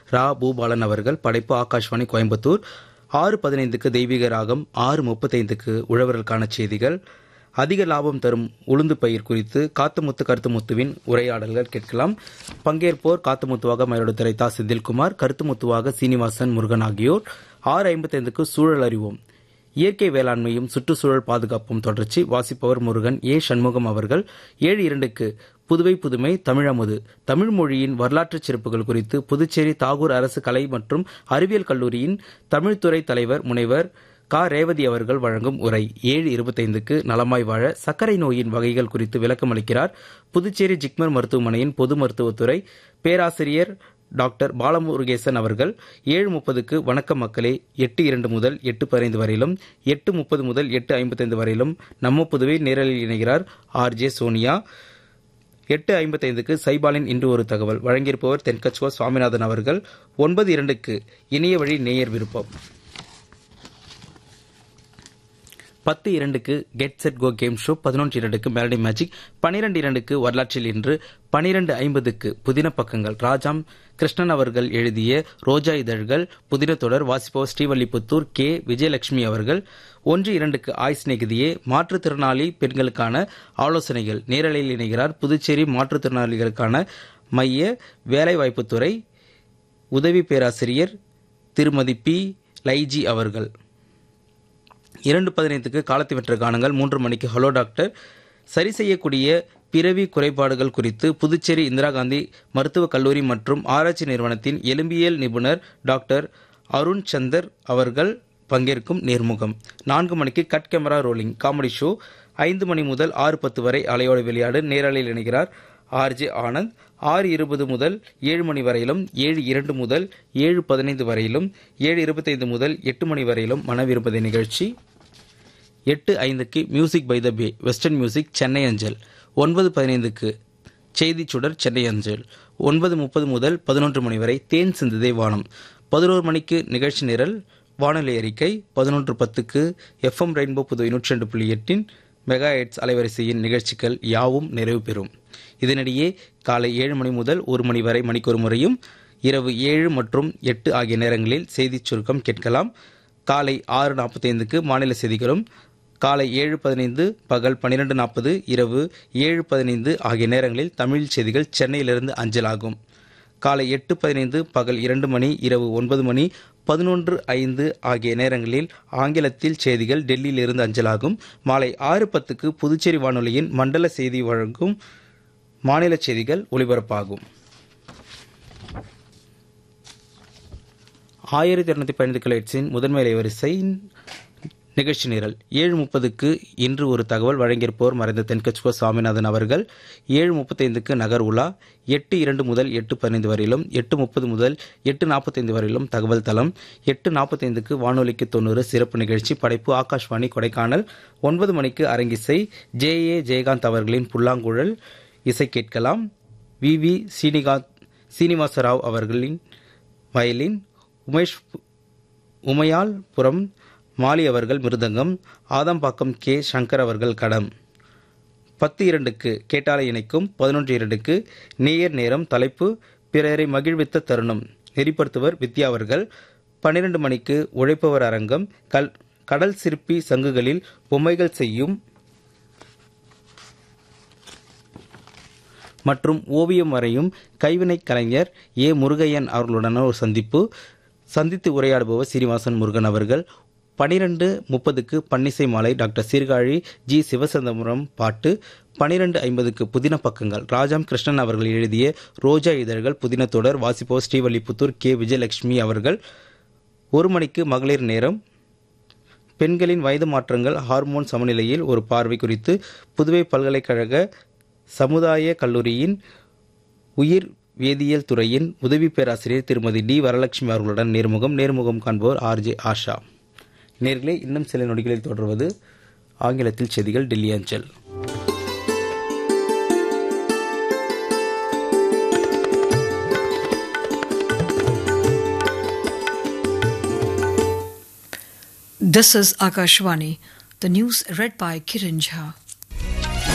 ரா பூபாலன் அவர்கள் படைப்பு ஆகாஷ்வாணி கோயம்புத்தூர் ஆறு பதினைந்துக்கு தெய்வீக ராகம் ஆறு முப்பத்தைந்துக்கு உழவர்களுக்கான செய்திகள் அதிக லாபம் தரும் உளுந்து பயிர் குறித்து காத்துமுத்து கருத்துமுத்துவின் உரையாடல்கள் கேட்கலாம் பங்கேற்போர் காத்துமுத்துவாக மயிலாடுதுறை தா செந்தில்குமார் கருத்துமுத்துவாக சீனிவாசன் முருகன் ஆகியோர் ஆறு ஐம்பத்தைந்துக்கு சூழல் அறிவோம் இயற்கை வேளாண்மையும் சுற்றுச்சூழல் பாதுகாப்பும் தொடர்ச்சி வாசிப்பவர் முருகன் ஏ சண்முகம் அவர்கள் ஏழு இரண்டுக்கு புதுவை புதுமை தமிழமுது தமிழ் மொழியின் வரலாற்றுச் சிறப்புகள் குறித்து புதுச்சேரி தாகூர் அரசு கலை மற்றும் அறிவியல் கல்லூரியின் தமிழ்துறை தலைவர் முனைவர் கா ரேவதி அவர்கள் வழங்கும் உரை ஏழு இருபத்தைந்துக்கு நலமாய் வாழ சர்க்கரை நோயின் வகைகள் குறித்து விளக்கம் அளிக்கிறார் புதுச்சேரி ஜிப்மர் மருத்துவமனையின் பொது மருத்துவத்துறை பேராசிரியர் டாக்டர் பாலமுருகேசன் அவர்கள் ஏழு முப்பதுக்கு வணக்கம் மக்களே எட்டு இரண்டு முதல் எட்டு பதினைந்து வரையிலும் எட்டு முப்பது முதல் எட்டு ஐம்பத்தைந்து வரையிலும் நம்ம புதுவை நேரலில் இணைகிறார் ஆர் ஜே சோனியா எட்டு ஐம்பத்தைந்துக்கு சைபாலின் இன்று ஒரு தகவல் வழங்கியிருப்பவர் தென்கச்சுவா சுவாமிநாதன் அவர்கள் ஒன்பது இரண்டுக்கு இணைய வழி நேயர் விருப்பம் பத்து இரண்டுக்கு get set go game show பதினொன்று இரண்டுக்கு மெலடி மேஜிக் பனிரெண்டு இரண்டுக்கு வரலாற்றில் இன்று பனிரெண்டு ஐம்பதுக்கு புதின பக்கங்கள் ராஜாம் கிருஷ்ணன் அவர்கள் எழுதிய ரோஜா இதழ்கள் புதின தொடர் வாசிப்பவர் ஸ்ரீவல்லிபுத்தூர் கே விஜயலட்சுமி அவர்கள் ஒன்று இரண்டுக்கு ஆய் சிநேகிதியே மாற்றுத்திறனாளி பெண்களுக்கான ஆலோசனைகள் நேரலையில் இணைகிறார் புதுச்சேரி மாற்றுத்திறனாளிகளுக்கான மைய வேலைவாய்ப்புத்துறை உதவி பேராசிரியர் திருமதி பி லைஜி அவர்கள் இரண்டு பதினைந்துக்கு காலத்தை வென்ற காணுங்கள் மூன்று மணிக்கு ஹலோ டாக்டர் சரி செய்யக்கூடிய பிறவி குறைபாடுகள் குறித்து புதுச்சேரி இந்திரா காந்தி மருத்துவக் கல்லூரி மற்றும் ஆராய்ச்சி நிறுவனத்தின் எலும்பியல் நிபுணர் டாக்டர் அருண் சந்தர் அவர்கள் பங்கேற்கும் நேர்முகம் நான்கு மணிக்கு cut camera rolling comedy show ஐந்து மணி முதல் ஆறு பத்து வரை அலையோட விளையாடு நேரலையில் இணைகிறார் ஆர்ஜே ஆனந்த் ஆறு இருபது முதல் ஏழு மணி வரையிலும் ஏழு இரண்டு முதல் ஏழு பதினைந்து வரையிலும் ஏழு இருபத்தைந்து முதல் எட்டு மணி வரையிலும் மனவிருப்பதை நிகழ்ச்சி எட்டு ஐந்துக்கு music by the bay western music Chennai அஞ்சல் ஒன்பது பதினைந்துக்கு செய்தி சுடர் சென்னை அஞ்சல் ஒன்பது முப்பது முதல் பதினொன்று மணி வரை தேன் சிந்துதே வானம் பதினோரு மணிக்கு நிகழ்ச்சி நிரல் வானொலி அறிக்கை பதினொன்று பத்துக்கு எஃப்எம் ரெயின்போ புதுவை நூற்றி ரெண்டு புள்ளி எட்டின் மெகா எட்ஸ் அலைவரிசையின் நிகழ்ச்சிகள் யாவும் நிறைவு பெறும் இதனிடையே காலை ஏழு மணி முதல் ஒரு மணி வரை மணிக்கொரு முறையும் இரவு ஏழு மற்றும் எட்டு ஆகிய நேரங்களில் செய்திச் சுருக்கம் கேட்கலாம் காலை ஆறு நாற்பத்தைந்துக்கு மாநில செய்திகளும் காலை ஏழு பதினைந்து பகல் பன்னிரெண்டு நாற்பது இரவு ஏழு பதினைந்து ஆகிய நேரங்களில் தமிழ் செய்திகள் சென்னையிலிருந்து அஞ்சலாகும் காலை எட்டு பதினைந்து பகல் இரண்டு மணி இரவு ஒன்பது மணி பதினொன்று ஐந்து ஆகிய நேரங்களில் ஆங்கிலத்தில் செய்திகள் டெல்லியிலிருந்து அஞ்சலாகும் மாலை ஆறு பத்துக்கு புதுச்சேரி வானொலியின் மண்டல செய்தி வழங்கும் மாநில செய்திகள் ஒலிபரப்பாகும் ஆயிரத்தி இருநூத்தி பதினைந்து கிளைட்ஸின் முதன்மை அலைவரிசையின் நிகழ்ச்சி நிரல் ஏழு முப்பதுக்கு இன்று ஒரு தகவல் வழங்கியிருப்போர் மறைந்த தென்கச்சுவ சுவாமிநாதன் அவர்கள் ஏழு முப்பத்தைந்துக்கு நகர் உலா எட்டு இரண்டு முதல் எட்டு பதினைந்து வரையிலும் எட்டு முப்பது முதல் எட்டு நாற்பத்தைந்து வரையிலும் தகவல் தளம் எட்டு நாற்பத்தைந்துக்கு வானொலிக்கு தொண்ணூறு சிறப்பு நிகழ்ச்சி படைப்பு ஆகாஷ்வாணி கொடைக்கானல் ஒன்பது மணிக்கு அரங்கிசை ஜே ஏ ஜெயகாந்த் அவர்களின் புல்லாங்குழல் இசை கேட்கலாம் வி வி சீனிகாந்த் சீனிவாசராவ் அவர்களின் வயலின் உமேஷ் உமையால் புறம் மாலி அவர்கள் மிருதங்கம் ஆதம்பாக்கம் கே சங்கர் அவர்கள் கடம் பத்து இரண்டுக்கு கேட்டாலை இணைக்கும் பதினொன்று இரண்டுக்கு நேயர் நேரம் தலைப்பு பிறரை மகிழ்வித்த தருணம் நெறிப்படுத்துவர் வித்யா அவர்கள் பன்னிரண்டு மணிக்கு உழைப்பவர் அரங்கம் கல் கடல் சிற்பி சங்குகளில் பொம்மைகள் செய்யும் மற்றும் ஓவியம் வரையும் கைவினை கலைஞர் ஏ முருகையன் அவர்களுடன ஒரு சந்திப்பு சந்தித்து உரையாடுபவர் சீனிவாசன் முருகன் அவர்கள் பனிரெண்டு முப்பதுக்கு பன்னிசை மாலை டாக்டர் சீர்காழி ஜி சிவசந்தபுரம் பாட்டு பனிரெண்டு ஐம்பதுக்கு புதின பக்கங்கள் ராஜாம் கிருஷ்ணன் அவர்கள் எழுதிய ரோஜா இதழ்கள் புதின தொடர் வாசிப்போர் ஸ்ரீவல்லிபுத்தூர் கே விஜயலட்சுமி அவர்கள் ஒரு மணிக்கு மகளிர் நேரம் பெண்களின் வயது மாற்றங்கள் ஹார்மோன் சமநிலையில் ஒரு பார்வை குறித்து புதுவை பல்கலைக்கழக சமுதாய கல்லூரியின் உயிர் வேதியியல் துறையின் உதவி பேராசிரியர் திருமதி டி வரலட்சுமி அவர்களுடன் நேர்முகம் நேர்முகம் காண்பவர் ஆர்ஜே ஆஷா நேர்களே இன்னும் சில நொடிகளில் தொடர்வது ஆங்கிலத்தில் செய்திகள் டெல்லி அஞ்சல் This is Akashvani, the news read by Kiran Jha.